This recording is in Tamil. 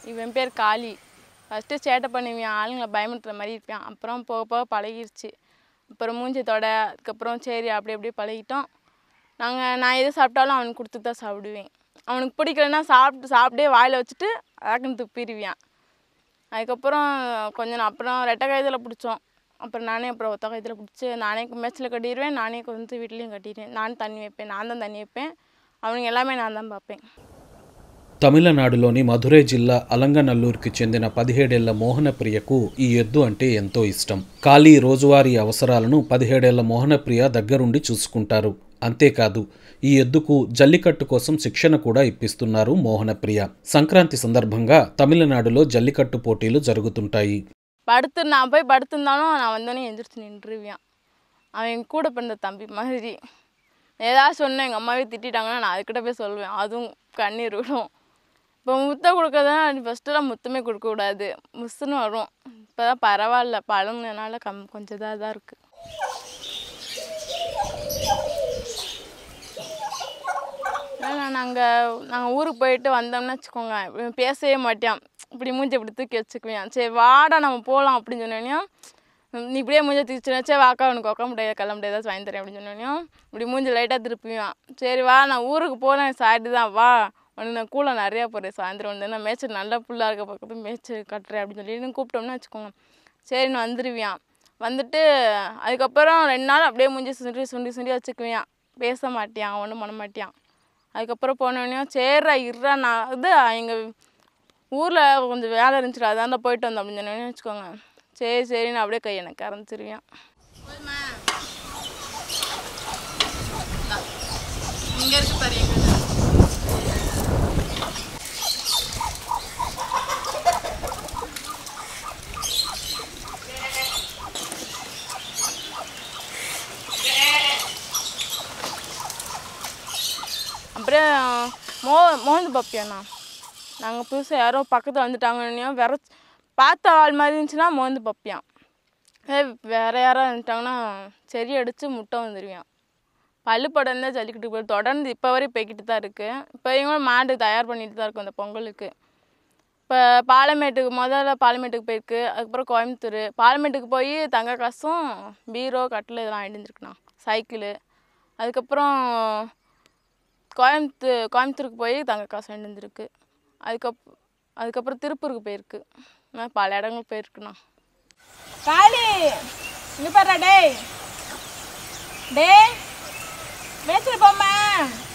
இவன் பேர் காளி ஃபஸ்ட்டு சேட்டை பண்ணுவான் ஆளுங்களை பயமுறுத்துற மாதிரி இருப்பான் அப்புறம் போக போக பழகிருச்சு அப்புறம் மூஞ்சி தொட அதுக்கப்புறம் சரி அப்படி அப்படியே பழகிட்டோம் நாங்கள் நான் எது சாப்பிட்டாலும் அவனுக்கு கொடுத்து தான் சாப்பிடுவேன் அவனுக்கு பிடிக்கலன்னா சாப்பிட்டு சாப்பிட்டே வாயில் வச்சுட்டு அடக்குன்னு துப்பிடுவான் அதுக்கப்புறம் கொஞ்ச நாள் அப்புறம் ரெட்டை கயித்துல பிடிச்சோம் அப்புறம் நானே அப்புறம் ஒத்த கயித்துல பிடிச்சி நானே மேட்ச்சில் கட்டிடுவேன் நானே வந்து வீட்லேயும் கட்டிடுவேன் நான் தண்ணி வைப்பேன் நான் தான் தண்ணி வைப்பேன் அவனுங்க எல்லாமே நான் தான் பார்ப்பேன் తమిళనాడులోని మధురై జిల్లా అలంగనల్లూరుకి చెందిన పదిహేడేళ్ల మోహనప్రియకు ఈ ఎద్దు అంటే ఎంతో ఇష్టం ఖాళీ రోజువారీ అవసరాలను పదిహేడేళ్ల మోహనప్రియ దగ్గరుండి చూసుకుంటారు అంతేకాదు ఈ ఎద్దుకు జల్లికట్టు కోసం శిక్షణ కూడా ఇప్పిస్తున్నారు మోహనప్రియ సంక్రాంతి సందర్భంగా తమిళనాడులో జల్లికట్టు పోటీలు జరుగుతుంటాయి படுத்து நான் போய் படுத்திருந்தாலும் நான் வந்தோடனே எந்திரிச்சு நின்றுவேன் அவன் என் கூட பிறந்த தம்பி மாதிரி ஏதாவது சொன்னேன் எங்கள் அம்மாவே திட்டிட்டாங்கன்னா நான் அதுக்கிட்ட போய் சொல்லுவேன் அதுவும் கண்ணீர் விடும் இப்போ முத்தம் கொடுக்கறதுனா ஃபஸ்ட்டுலாம் முத்தமே கொடுக்கக்கூடாது முஸ்ஸுன்னு வரும் இப்போ தான் பரவாயில்ல பழகுனதுனால கம் கொஞ்சம் இதாக தான் இருக்குது நாங்கள் நாங்கள் ஊருக்கு போயிட்டு வந்தோம்னு வச்சுக்கோங்க இவன் பேசவே மாட்டான் இப்படி மூஞ்சி இப்படி தூக்கி வச்சுக்குவேன் சரி வாடா நம்ம போகலாம் அப்படின்னு சொன்னோடனே நீ இப்படியே மூஞ்ச தூக்கிச்சுனா சரி வாக்கா உனக்கு உட்க முடியாது கிளம்ப முடியாது ஏதாச்சும் வாங்கி தரேன் அப்படின்னு சொன்னோடனே இப்படி மூஞ்சி லைட்டாக திருப்பிவான் சரி வா நான் ஊருக்கு போகிறேன் சாய்ட்டு தான் வா உனக்கு நான் கூலம் நிறையா போடுறேன் சாயந்தரம் வந்து நான் மேய்ச்சல் நல்ல புல்லாக இருக்க பக்கத்து மேய்ச்சல் கட்டுறேன் அப்படின்னு சொல்லி கூப்பிட்டோம்னு வச்சுக்கோங்க சரின்னு வந்துடுவியான் வந்துட்டு அதுக்கப்புறம் ரெண்டு நாள் அப்படியே மூஞ்சி சுண்டி சுண்டி சுண்டி வச்சுக்குவேன் பேச மாட்டியான் ஒன்றும் பண்ண மாட்டியான் அதுக்கப்புறம் போனோடனே சரிடா இருடா நான் இது எங்கள் ஊரில் கொஞ்சம் வேலை இருந்துச்சுடா அதான் போயிட்டு வந்தோம் அப்படின்னு சொன்னோடனே வச்சுக்கோங்க சரி சரின்னு அப்படியே கை எனக்கு கறந்துருவேன் இங்கே இருக்கு பாரு எங்களுக்கு அப்புறம் மோ மோந்து பப்பியாண்ணா நாங்கள் புதுசாக யாரோ பக்கத்தில் வந்துட்டாங்கன்னு வேற பார்த்த ஆள் மாதிரி இருந்துச்சுன்னா மோந்து பப்பியான் அதே வேறு யாராவது வந்துட்டாங்கன்னா செடி அடித்து முட்டை வந்துடுவான் பல்லு படம் தான் ஜல்லிக்கட்டு போய் தொடர்ந்து இப்போ வரையும் போய்கிட்டு தான் இருக்குது இப்போ இவங்க மாடு தயார் பண்ணிட்டு தான் இருக்கும் அந்த பொங்கலுக்கு இப்போ பாலமேட்டுக்கு முதல்ல பாலமேட்டுக்கு போயிருக்கு அதுக்கப்புறம் கோயம்புத்தூர் பாலமேட்டுக்கு போய் தங்க காசும் பீரோ கட்டில் இதெல்லாம் வாங்கிட்டு வந்துருக்குண்ணா சைக்கிளு அதுக்கப்புறம் கோயம்புத்தூர் கோயம்புத்தூருக்கு போய் தங்க காசு வாங்கிட்டு வந்திருக்கு அதுக்கப் அதுக்கப்புறம் திருப்பூருக்கு போயிருக்கு இந்த மாதிரி பல இடங்களுக்கு போயிருக்குண்ணா காளி இங்க பாரு டேய் டேய் மேய்ச்சல் போம்மா